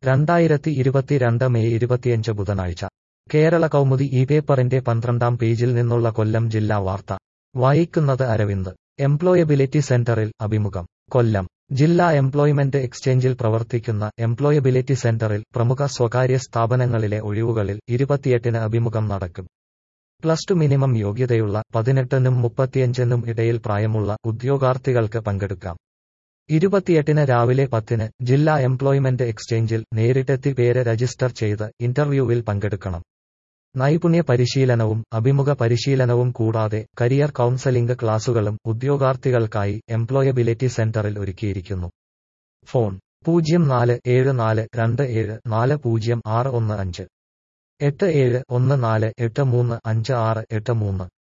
രണ്ടായിരത്തി ഇരുപത്തിരണ്ട് മെയ് ഇരുപത്തിയഞ്ച് ബുധനാഴ്ച കേരള കൗമുദി ഈ പേപ്പറിന്റെ പന്ത്രണ്ടാം പേജിൽ നിന്നുള്ള കൊല്ലം ജില്ലാ വാർത്ത വായിക്കുന്നത് അരവിന്ദ് എംപ്ലോയബിലിറ്റി സെന്ററിൽ അഭിമുഖം കൊല്ലം ജില്ലാ എംപ്ലോയ്മെന്റ് എക്സ്ചേഞ്ചിൽ പ്രവർത്തിക്കുന്ന എംപ്ലോയബിലിറ്റി സെന്ററിൽ പ്രമുഖ സ്വകാര്യ സ്ഥാപനങ്ങളിലെ ഒഴിവുകളിൽ ഇരുപത്തിയെട്ടിന് അഭിമുഖം നടക്കും പ്ലസ് ടു മിനിമം യോഗ്യതയുള്ള പതിനെട്ടിനും മുപ്പത്തിയഞ്ചിനും ഇടയിൽ പ്രായമുള്ള ഉദ്യോഗാർത്ഥികൾക്ക് പങ്കെടുക്കാം ഇരുപത്തിയെട്ടിന് രാവിലെ പത്തിന് ജില്ലാ എംപ്ലോയ്മെന്റ് എക്സ്ചേഞ്ചിൽ നേരിട്ടെത്തി പേര് രജിസ്റ്റർ ചെയ്ത് ഇന്റർവ്യൂവിൽ പങ്കെടുക്കണം നൈപുണ്യ പരിശീലനവും അഭിമുഖ പരിശീലനവും കൂടാതെ കരിയർ കൗൺസലിംഗ് ക്ലാസുകളും ഉദ്യോഗാർത്ഥികൾക്കായി എംപ്ലോയബിലിറ്റി സെന്ററിൽ ഒരുക്കിയിരിക്കുന്നു ഫോൺ പൂജ്യം നാല് ഏഴ് നാല് രണ്ട് ഏഴ് നാല് പൂജ്യം ആറ് ഒന്ന് അഞ്ച് എട്ട് ഏഴ് ഒന്ന് നാല് എട്ട് മൂന്ന് അഞ്ച് ആറ് എട്ട് മൂന്ന്